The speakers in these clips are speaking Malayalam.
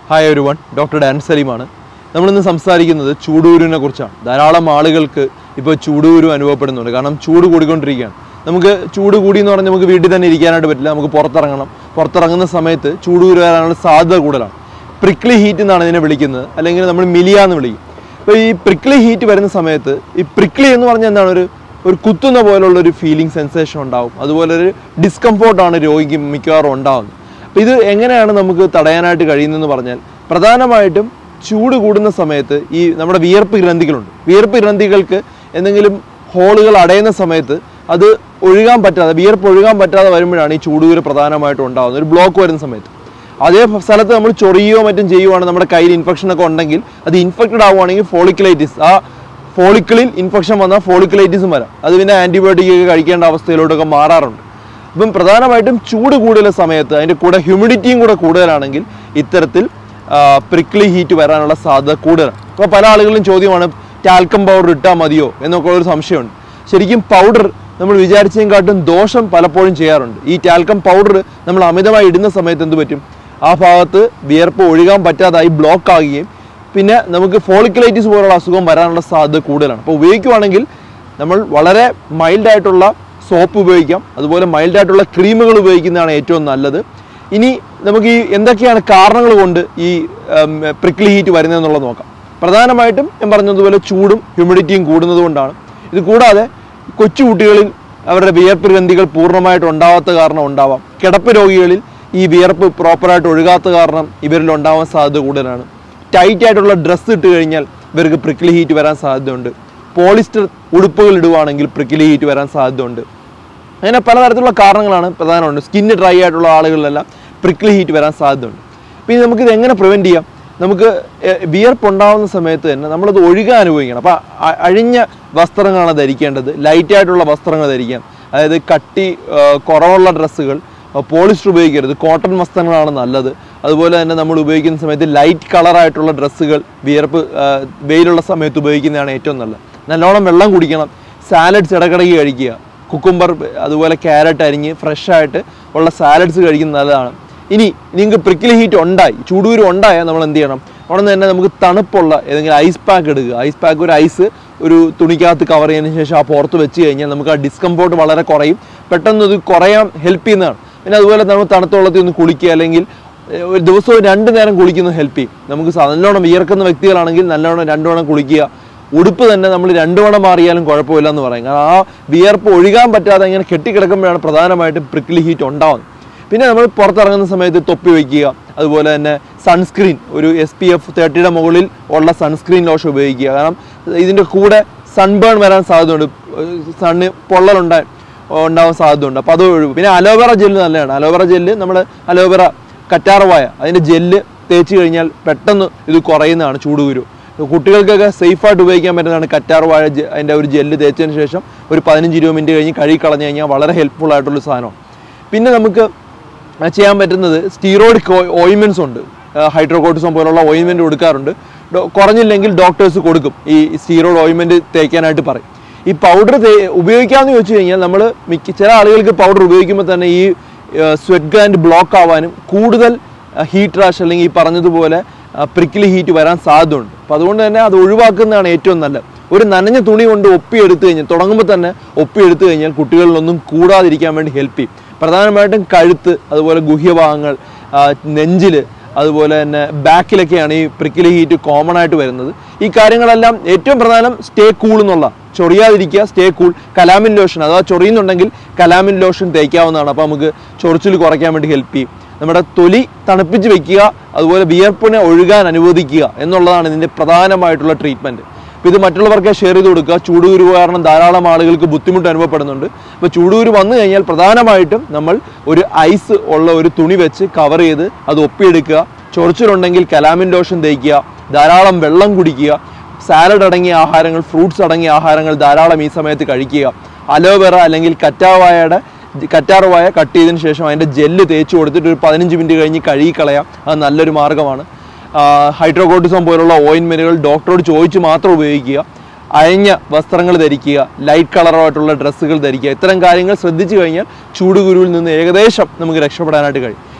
ഹായ് ഒരു വൺ ഡോക്ടർ ഡാൻ സലീമാണ് നമ്മളിന്ന് സംസാരിക്കുന്നത് ചൂടുകുരുവിനെ കുറിച്ചാണ് ധാരാളം ആളുകൾക്ക് ഇപ്പോൾ ചൂടുകുരു അനുഭവപ്പെടുന്നുണ്ട് കാരണം ചൂട് കൂടിക്കൊണ്ടിരിക്കുകയാണ് നമുക്ക് ചൂട് കൂടി എന്ന് പറഞ്ഞാൽ നമുക്ക് വീട്ടിൽ തന്നെ ഇരിക്കാനായിട്ട് പറ്റില്ല നമുക്ക് പുറത്തിറങ്ങണം പുറത്തിറങ്ങുന്ന സമയത്ത് ചൂടുകുരു വരാനുള്ള സാധ്യത കൂടുതലാണ് പ്രിക്ലി ഹീറ്റ് എന്നാണ് ഇതിനെ വിളിക്കുന്നത് അല്ലെങ്കിൽ നമ്മൾ മിലിയ എന്ന് വിളിക്കും അപ്പോൾ ഈ പ്രിക്ലി ഹീറ്റ് വരുന്ന സമയത്ത് ഈ പ്രിക്ലി എന്ന് പറഞ്ഞാൽ എന്താണ് ഒരു ഒരു കുത്തുന്ന പോലുള്ള ഒരു ഫീലിംഗ് സെൻസേഷൻ ഉണ്ടാവും അതുപോലെ ഒരു ഡിസ്കംഫോർട്ടാണ് രോഗിക്ക് മിക്കവാറും ഉണ്ടാവുന്നത് അപ്പോൾ ഇത് എങ്ങനെയാണ് നമുക്ക് തടയാനായിട്ട് കഴിയുന്നതെന്ന് പറഞ്ഞാൽ പ്രധാനമായിട്ടും ചൂട് കൂടുന്ന സമയത്ത് ഈ നമ്മുടെ വിയർപ്പ് ഗ്രന്ഥികളുണ്ട് വിയർപ്പ് ഗ്രന്ഥികൾക്ക് എന്തെങ്കിലും ഹോളുകൾ അടയുന്ന സമയത്ത് അത് ഒഴുകാൻ പറ്റാതെ വിയർപ്പ് ഒഴുകാൻ പറ്റാതെ വരുമ്പോഴാണ് ഈ ചൂടുകുരു പ്രധാനമായിട്ടും ഉണ്ടാകുന്നത് ഒരു ബ്ലോക്ക് വരുന്ന സമയത്ത് അതേ സ്ഥലത്ത് നമ്മൾ ചൊറിയോ മറ്റും ചെയ്യുവാണ് നമ്മുടെ കയ്യിൽ ഇൻഫെക്ഷൻ ഒക്കെ ഉണ്ടെങ്കിൽ അത് ഇൻഫെക്റ്റഡ് ആവുകയാണെങ്കിൽ ഫോളിക്കുലൈറ്റിസ് ആ ഫോളിക്കിളിൽ ഇൻഫെക്ഷൻ വന്നാൽ ഫോളിക്കുലൈറ്റിസും വരാം അത് പിന്നെ ആൻറ്റിബയോട്ടിക് ഒക്കെ കഴിക്കേണ്ട അവസ്ഥയിലോട്ടൊക്കെ മാറാറുണ്ട് അപ്പം പ്രധാനമായിട്ടും ചൂട് കൂടുതൽ സമയത്ത് അതിൻ്റെ കൂടെ ഹ്യൂമിഡിറ്റിയും കൂടെ കൂടുതലാണെങ്കിൽ ഇത്തരത്തിൽ പ്രിക്ലി ഹീറ്റ് വരാനുള്ള സാധ്യത കൂടുതലാണ് അപ്പോൾ പല ആളുകളും ചോദ്യമാണ് ടാൽക്കം പൗഡർ ഇട്ടാൽ മതിയോ എന്നൊക്കെ ഒരു സംശയമുണ്ട് ശരിക്കും പൗഡർ നമ്മൾ വിചാരിച്ചതിനെക്കാട്ടും ദോഷം പലപ്പോഴും ചെയ്യാറുണ്ട് ഈ ടാൽക്കം പൗഡർ നമ്മൾ അമിതമായി ഇടുന്ന സമയത്ത് എന്ത് പറ്റും ആ ഭാഗത്ത് വിയർപ്പ് ഒഴുകാൻ പറ്റാതായി ബ്ലോക്ക് ആകുകയും പിന്നെ നമുക്ക് ഫോളിക്കുലൈറ്റിസ് പോലുള്ള അസുഖം വരാനുള്ള സാധ്യത കൂടുതലാണ് അപ്പോൾ ഉപയോഗിക്കുവാണെങ്കിൽ നമ്മൾ വളരെ മൈൽഡായിട്ടുള്ള സോപ്പ് ഉപയോഗിക്കാം അതുപോലെ മൈൽഡായിട്ടുള്ള ക്രീമുകൾ ഉപയോഗിക്കുന്നതാണ് ഏറ്റവും നല്ലത് ഇനി നമുക്ക് ഈ എന്തൊക്കെയാണ് കാരണങ്ങൾ കൊണ്ട് ഈ പ്രിക്ലി ഹീറ്റ് വരുന്നതെന്നുള്ളത് നോക്കാം പ്രധാനമായിട്ടും ഞാൻ പറഞ്ഞതുപോലെ ചൂടും ഹ്യൂമിഡിറ്റിയും കൂടുന്നത് കൊണ്ടാണ് ഇത് കൂടാതെ കൊച്ചുകുട്ടികളിൽ അവരുടെ വിയർപ്പ് ഗ്രന്ഥികൾ പൂർണ്ണമായിട്ട് ഉണ്ടാവാത്ത കാരണം ഉണ്ടാവാം കിടപ്പ് രോഗികളിൽ ഈ വിയർപ്പ് പ്രോപ്പറായിട്ട് ഒഴുകാത്ത കാരണം ഇവരിൽ ഉണ്ടാവാൻ സാധ്യത കൂടുതലാണ് ടൈറ്റ് ആയിട്ടുള്ള ഡ്രസ്സ് ഇട്ട് കഴിഞ്ഞാൽ ഇവർക്ക് പ്രിക്കിളി ഹീറ്റ് വരാൻ സാധ്യതയുണ്ട് പോളിസ്റ്റർ ഉടുപ്പുകൾ ഇടുവാണെങ്കിൽ പ്രിക്കിളി ഹീറ്റ് വരാൻ സാധ്യതയുണ്ട് അങ്ങനെ പലതരത്തിലുള്ള കാരണങ്ങളാണ് പ്രധാനമുണ്ട് സ്കിന്ന് ഡ്രൈ ആയിട്ടുള്ള ആളുകളിലെല്ലാം പ്രിക്കിളി ഹീറ്റ് വരാൻ സാധ്യതയുണ്ട് പിന്നെ നമുക്കിത് എങ്ങനെ പ്രിവെൻറ്റ് ചെയ്യാം നമുക്ക് എ- വിയർപ്പ് ഉണ്ടാകുന്ന സമയത്ത് തന്നെ നമ്മളത് ഒഴുകാൻ അനുഭവിക്കണം അപ്പോൾ അഴിഞ്ഞ വസ്ത്രങ്ങളാണ് ധരിക്കേണ്ടത് ലൈറ്റ് ആയിട്ടുള്ള വസ്ത്രങ്ങൾ ധരിക്കാം അതായത് കട്ടി ആ, കുറവുള്ള ഡ്രസ്സുകൾ പോളിസ്റ്റർ ഉപയോഗിക്കരുത് കോട്ടൺ വസ്ത്രങ്ങളാണ് നല്ലത് അതുപോലെ തന്നെ നമ്മൾ ഉപയോഗിക്കുന്ന സമയത്ത് ലൈറ്റ് കളറായിട്ടുള്ള ഡ്രസ്സുകൾ വിയർപ്പ് ആ, വെയിലുള്ള സമയത്ത് ഉപയോഗിക്കുന്നതാണ് ഏറ്റവും നല്ലത് നല്ലോണം വെള്ളം കുടിക്കണം സാലഡ്സ് ഇടക്കിടയ്ക്ക് കഴിക്കുക കുക്കുംബർ അതുപോലെ ക്യാരറ്റ് അരിഞ്ഞ് ഫ്രഷ് ആയിട്ട് ഉള്ള സാലഡ്സ് കഴിക്കുന്നത് നല്ലതാണ് ഇനി നിങ്ങൾക്ക് പ്രിക്കിലി ഹീറ്റ് ഉണ്ടായി ചൂടുകുരു ഉണ്ടായാൽ നമ്മൾ എന്ത് ചെയ്യണം ഉടനെ തന്നെ നമുക്ക് തണുപ്പുള്ള ഏതെങ്കിലും ഐസ് പാക്ക് എടുക്കുക ഐസ് പാക്ക് ഒരു ഐസ് ഒരു തുണിക്കകത്ത് കവർ ചെയ്തതിന് ശേഷം ആ പുറത്ത് വെച്ച് കഴിഞ്ഞാൽ നമുക്ക് ആ ഡിസ്കംഫോർട്ട് വളരെ കുറയും പെട്ടെന്ന് ഇത് കുറയാൻ ഹെൽപ്പ് ചെയ്യുന്നതാണ് പിന്നെ അതുപോലെ നമ്മൾ തണുത്ത വെള്ളത്തിൽ ഒന്ന് കുളിക്കുക അല്ലെങ്കിൽ ഏഹ്, ഒരു ദിവസവും രണ്ട് നേരം കുളിക്കുന്നത് ഹെൽപ്പ് ചെയ്യും നമുക്ക് സ- നല്ലോണം വിയർക്കുന്ന വ്യക്തികളാണെങ്കിൽ നല്ലോണം രണ്ടു വണ്ണം കുളിക്കുക ഉടുപ്പ് തന്നെ നമ്മൾ രണ്ടു വണ്ണം മാറിയാലും കുഴപ്പമില്ല എന്ന് പറയും കാരണം ആ വിയർപ്പ് ഒഴുകാൻ പറ്റാതെ ഇങ്ങനെ കെട്ടിക്കിടക്കുമ്പോഴാണ് പ്രധാനമായിട്ടും പ്രിക്കിളി ഹീറ്റ് ഉണ്ടാവുന്നത് പിന്നെ നമ്മൾ പുറത്തിറങ്ങുന്ന സമയത്ത് തൊപ്പി വയ്ക്കുക അതുപോലെ തന്നെ സൺസ്ക്രീൻ ഒരു എസ് പി എഫ് തേർട്ടിയുടെ മുകളിൽ ഉള്ള സൺസ്ക്രീൻ ലോഷൻ ഉപയോഗിക്കുക കാരണം ഇതിൻ്റെ കൂടെ സൺബേൺ വരാൻ സാധ്യതയുണ്ട് സണ്ണ് പൊള്ളലുണ്ടായി ഉണ്ടാവാൻ സാധ്യതയുണ്ട് അപ്പോൾ അത് ഒഴിവ് പിന്നെ അലോവേറ ജെല്ല് നല്ലതാണ് അലോവേറ ജെല്ല് നമ്മൾ അലോവേറ കറ്റാർവായ അതിൻ്റെ ജെല്ല് തേച്ച് കഴിഞ്ഞാൽ പെട്ടെന്ന് ഇത് കുറയുന്നതാണ് ചൂടുകുരു കുട്ടികൾക്കൊക്കെ സേഫായിട്ട് ഉപയോഗിക്കാൻ പറ്റുന്നതാണ് കറ്റാർവാഴ ജെ- അതിൻ്റെ ഒരു ജെല്ല് തേച്ചതിന് ശേഷം ഒരു പതിനഞ്ച് ഇരുപത് മിനിറ്റ് കഴിഞ്ഞ് കഴുകി കളഞ്ഞു കഴിഞ്ഞാൽ വളരെ ഹെൽപ്ഫുൾ ആയിട്ടുള്ള സാധനമാണ് പിന്നെ നമുക്ക് ആ ചെയ്യാൻ പറ്റുന്നത് സ്റ്റീറോയിഡ് ഓയിൻമെൻറ്റ്സ് ഉണ്ട് ഹൈഡ്രോകോട്ടിസം പോലുള്ള ഓയിൻമെൻറ്റ് കൊടുക്കാറുണ്ട് ഡോ- കുറഞ്ഞില്ലെങ്കിൽ ഡോക്ടേഴ്സ് കൊടുക്കും ഈ സ്റ്റീറോയിഡ് ഓയിൻമെൻറ്റ് തേക്കാനായിട്ട് പറയും ഈ പൗഡർ ഉപയോഗിക്കാമെന്ന് ചോദിച്ചു കഴിഞ്ഞാൽ നമ്മൾ മിക്ക ചില ആളുകൾക്ക് പൗഡർ ഉപയോഗിക്കുമ്പോൾ തന്നെ ഈ സ്വെറ്റ് ഗ്ലാൻഡ് ബ്ലോക്ക് ആവാനും കൂടുതൽ ഹീറ്റ് റാഷ് അല്ലെങ്കിൽ ഈ പറഞ്ഞതുപോലെ പ്രിക്കിലി ഹീറ്റ് വരാൻ സാധ്യതയുണ്ട് അപ്പോൾ അതുകൊണ്ട് തന്നെ അത് ഒഴിവാക്കുന്നതാണ് ഏറ്റവും നല്ലത് ഒരു നനഞ്ഞ തുണി കൊണ്ട് ഒപ്പി എടുത്തു കഴിഞ്ഞാൽ തുടങ്ങുമ്പോൾ തന്നെ ഒപ്പി എടുത്തു കഴിഞ്ഞാൽ കുട്ടികളിലൊന്നും കൂടാതിരിക്കാൻ വേണ്ടി ഹെൽപ്പ് ചെയ്യും പ്രധാനമായിട്ടും കഴുത്ത് അതുപോലെ ഗുഹ്യഭാഗങ്ങൾ നെഞ്ചിൽ അതുപോലെ തന്നെ ബാക്കിലൊക്കെയാണ് ഈ പ്രിക്കിലി ഹീറ്റ് കോമൺ ആയിട്ട് വരുന്നത് ഈ കാര്യങ്ങളെല്ലാം ഏറ്റവും പ്രധാനം സ്റ്റേ കൂൾ എന്നുള്ള ചൊറിയാതിരിക്കുക സ്റ്റേ കൂൾ കലാമിൻ ലോഷൻ അഥവാ ചൊറിയുന്നുണ്ടെങ്കിൽ കലാമിൻ ലോഷൻ തേക്കാവുന്നതാണ് അപ്പോൾ നമുക്ക് ചൊറിച്ചിൽ കുറയ്ക്കാൻ വേണ്ടി ഹെൽപ്പ് ചെയ്യും നമ്മുടെ തൊലി തണുപ്പിച്ച് വെക്കുക അതുപോലെ വിയർപ്പിനെ ഒഴുകാൻ അനുവദിക്കുക എന്നുള്ളതാണ് ഇതിൻ്റെ പ്രധാനമായിട്ടുള്ള ട്രീറ്റ്മെൻറ്റ് അപ്പോൾ ഇത് മറ്റുള്ളവർക്ക് ഷെയർ ചെയ്ത് കൊടുക്കുക ചൂടുകുരു കാരണം ധാരാളം ആളുകൾക്ക് ബുദ്ധിമുട്ട് അനുഭവപ്പെടുന്നുണ്ട് അപ്പോൾ ചൂടുകുരു വന്നു കഴിഞ്ഞാൽ പ്രധാനമായിട്ടും നമ്മൾ ഒരു ഐസ് ഉള്ള ഒരു തുണി വെച്ച് കവർ ചെയ്ത് അത് ഒപ്പിയെടുക്കുക ചൊറിച്ചിലുണ്ടെങ്കിൽ കലാമിൻ ലോഷൻ തേക്കുക ധാരാളം വെള്ളം കുടിക്കുക സാലഡ് അടങ്ങിയ ആഹാരങ്ങൾ ഫ്രൂട്ട്സ് അടങ്ങിയ ആഹാരങ്ങൾ ധാരാളം ഈ സമയത്ത് കഴിക്കുക അലോവേറ അല്ലെങ്കിൽ കറ്റാവായയുടെ കറ്റാർവായ കട്ട് ചെയ്തതിന് ശേഷം അതിൻ്റെ ജെല്ല് തേച്ച് കൊടുത്തിട്ട് ഒരു പതിനഞ്ച് മിനിറ്റ് കഴിഞ്ഞ് കഴുകി കളയാം അത് നല്ലൊരു മാർഗ്ഗമാണ് ഹൈഡ്രോകോട്ടിസം പോലുള്ള ഓയിൻമെൻറ്റുകൾ ഡോക്ടറോട് ചോദിച്ച് മാത്രം ഉപയോഗിക്കുക അയഞ്ഞ വസ്ത്രങ്ങൾ ധരിക്കുക ലൈറ്റ് കളറുമായിട്ടുള്ള ഡ്രസ്സുകൾ ധരിക്കുക ഇത്തരം കാര്യങ്ങൾ ശ്രദ്ധിച്ചു കഴിഞ്ഞാൽ ചൂടുകുരുവിൽ നിന്ന് ഏകദേശം നമുക്ക് രക്ഷപ്പെടാനായിട്ട് കഴിയും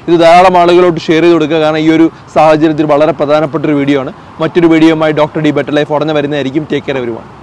ഇത് ധാരാളം ആളുകളോട്ട് ഷെയർ ചെയ്ത് കൊടുക്കുക കാരണം ഈ ഒരു സാഹചര്യത്തിൽ വളരെ പ്രധാനപ്പെട്ട ഒരു വീഡിയോ ആണ് മറ്റൊരു വീഡിയോയുമായി ഡോക്ടർ ഡി ബെറ്റർ ലൈഫ് ഉടനെ വരുന്നതായിരിക്കും ടേക്ക് കെയർ വരുവാണ്